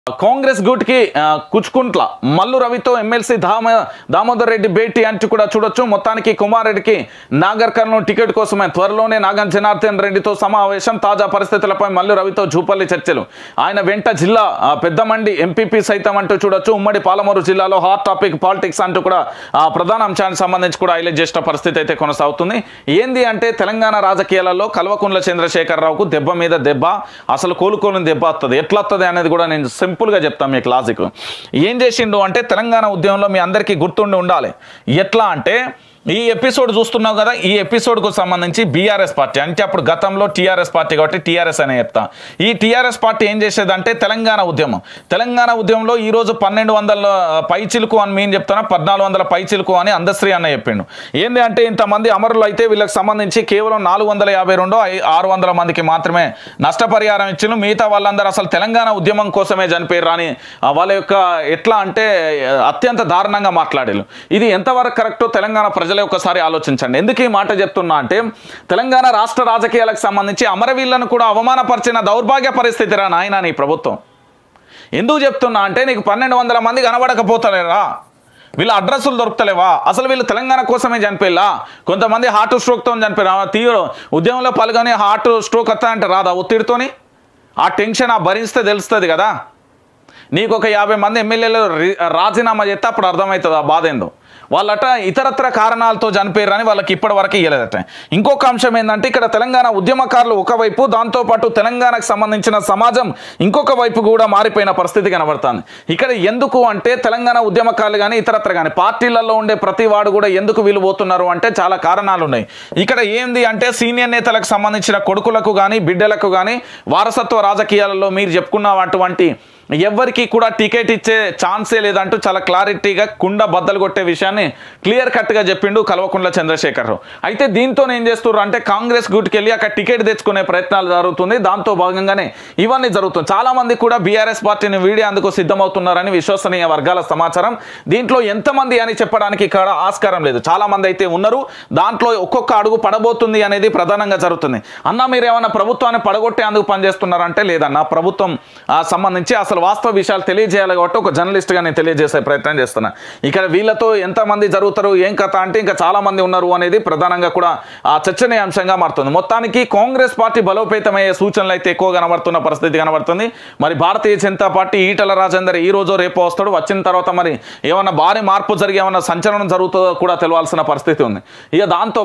కాంగ్రెస్ గూట్కి ఆ, కుచ్కుంట్ల మల్లు రవితో ఎమ్మెల్సీ దామ దామోదర్ రెడ్డి భేటీ అంటూ కూడా చూడొచ్చు మొత్తానికి కుమార్ రెడ్డికి నాగర్ కర్నూలు టికెట్ కోసమే త్వరలోనే నాగన్ జనార్దన్ రెడ్డితో సమావేశం తాజా పరిస్థితులపై మల్లు రవితో జూపల్లి చర్చలు ఆయన వెంట జిల్లా ఆ, పెద్దమండి ఎంపీపీ సైతం అంటూ చూడొచ్చు ఉమ్మడి పాలమూరు జిల్లాలో హాట్ టాపిక్ పాలిటిక్స్ అంటూ కూడా ఆ, ప్రధాన అంశానికి సంబంధించి కూడా హైలైట్ చేసిన పరిస్థితి అయితే కొనసాగుతుంది ఏంది అంటే తెలంగాణ రాజకీయాలలో కల్వకుంట్ల చంద్రశేఖరరావుకు దెబ్బ మీద దెబ్బ అసలు కోలుకోని దెబ్బ వస్తుంది ఎట్లా వస్తుంది అనేది కూడా నేను సింపుల్గా చెప్తాను మీకు లాజిక్ ఏం చేసిండు అంటే తెలంగాణ ఉద్యమంలో మీ అందరికీ గుర్తుండి ఉండాలి ఎట్లా అంటే ఈ ఎపిసోడ్ చూస్తున్నావు కదా ఈ ఎపిసోడ్కు సంబంధించి బీఆర్ఎస్ పార్టీ అంటే అప్పుడు గతంలో టీఆర్ఎస్ పార్టీ కాబట్టి టీఆర్ఎస్ అనే చెప్తా ఈ టీఆర్ఎస్ పార్టీ ఏం చేసేదంటే తెలంగాణ ఉద్యమం తెలంగాణ ఉద్యమంలో ఈ రోజు పన్నెండు వందల పైచిలుకు అని మేము చెప్తున్నా పద్నాలుగు వందల పైచిలుకు అని అందశ్రీ అన్న చెప్పిండు ఏంది అంటే ఇంతమంది అమరులు అయితే వీళ్ళకి సంబంధించి కేవలం నాలుగు వందల యాభై రెండు ఆరు వందల మందికి మాత్రమే నష్టపరిహారం ఇచ్చిన మిగతా వాళ్ళందరూ అసలు తెలంగాణ ఉద్యమం కోసమే చనిపోయారు అని ఆ, వాళ్ళ యొక్క ఎట్లా అంటే ఆ, అత్యంత దారుణంగా మాట్లాడారు ఇది ఎంతవరకు కరెక్టో తెలంగాణ ప్రజలే ఒకసారి ఆలోచించండి ఎందుకు ఈ మాట చెప్తున్నా అంటే తెలంగాణ రాష్ట్ర రాజకీయాలకు సంబంధించి అమరవీళ్లను కూడా అవమానపరిచిన దౌర్భాగ్య పరిస్థితి రా నాయన నీ ప్రభుత్వం ఎందుకు చెప్తున్నా అంటే నీకు పన్నెండు వందల మంది కనబడకపోతలేరా వీళ్ళ అడ్రస్సులు దొరుకుతలేవా అసలు వీళ్ళు తెలంగాణ కోసమే చనిపోయిలా కొంతమంది హార్ట్ స్ట్రోక్తో చనిపోయారు ఆ తీవ్ర ఉద్యమంలో పాల్గొని హార్ట్ స్ట్రోక్ వస్తా అంటే రాదా ఒత్తిడితోని ఆ టెన్షన్ ఆ భరిస్తే తెలుస్తుంది కదా నీకు ఒక యాభై మంది ఎమ్మెల్యేలు రి- రాజీనామా చేస్తే అప్పుడు అర్థమవుతుంది ఆ బాధ ఏందో వాళ్ళట ఇతరత్ర కారణాలతో చనిపోయారని వాళ్ళకి ఇప్పటి వరకు ఇవ్వలేదట ఇంకొక అంశం ఏంటంటే ఇక్కడ తెలంగాణ ఉద్యమకారులు ఒకవైపు దాంతోపాటు తెలంగాణకు సంబంధించిన సమాజం ఇంకొక వైపు కూడా మారిపోయిన పరిస్థితి కనబడుతుంది ఇక్కడ ఎందుకు అంటే తెలంగాణ ఉద్యమకారులు కానీ ఇతరత్ర కానీ పార్టీలలో ఉండే ప్రతి వాడు కూడా ఎందుకు వీలు పోతున్నారు అంటే చాలా కారణాలు ఉన్నాయి ఇక్కడ ఏంది అంటే సీనియర్ నేతలకు సంబంధించిన కొడుకులకు కానీ బిడ్డలకు కానీ వారసత్వ రాజకీయాలలో మీరు చెప్పుకున్న అటువంటి ఎవ్వరికి కూడా టికెట్ ఇచ్చే ఛాన్సే లేదంటూ చాలా క్లారిటీగా కుండ బద్దలు కొట్టే విషయాన్ని క్లియర్ కట్గా చెప్పిండు కల్వకుంట్ల చంద్రశేఖరరావు అయితే దీంతో ఏం చేస్తున్నారు అంటే కాంగ్రెస్ గుట్కెళ్ళి అక్కడ టికెట్ తెచ్చుకునే ప్రయత్నాలు జరుగుతుంది దాంతో భాగంగానే ఇవన్నీ జరుగుతుంది చాలా మంది కూడా బీఆర్ఎస్ పార్టీని వీడేందుకు సిద్ధమవుతున్నారని విశ్వసనీయ వర్గాల సమాచారం దీంట్లో ఎంతమంది అని చెప్పడానికి ఇక్కడ ఆస్కారం లేదు చాలా మంది అయితే ఉన్నారు దాంట్లో ఒక్కొక్క అడుగు పడబోతుంది అనేది ప్రధానంగా జరుగుతుంది అన్న మీరు ఏమైనా ప్రభుత్వాన్ని పడగొట్టేందుకు పనిచేస్తున్నారంటే లేదన్న ప్రభుత్వం ఆ, సంబంధించి అసలు వాస్తవ విషయాలు తెలియజేయాలి కాబట్టి ఒక జర్నలిస్ట్గా నేను తెలియజేసే ప్రయత్నం చేస్తున్నా ఇక్కడ వీళ్ళతో ఎంతమంది జరుగుతారు ఏం కథ అంటే ఇంకా చాలా మంది ఉన్నారు అనేది ప్రధానంగా కూడా ఆ చర్చనీయాంశంగా మారుతుంది మొత్తానికి కాంగ్రెస్ పార్టీ బలోపేతమయ్యే సూచనలు అయితే ఎక్కువ కనబడుతున్న పరిస్థితి కనబడుతుంది మరి భారతీయ జనతా పార్టీ ఈటల రాజేందర్ ఈ రోజు రేపు వస్తాడు వచ్చిన తర్వాత మరి ఏమన్నా భారీ మార్పు జరిగి ఏమన్నా సంచలనం జరుగుతుందో కూడా తెలియాల్సిన పరిస్థితి ఉంది ఇక దాంతో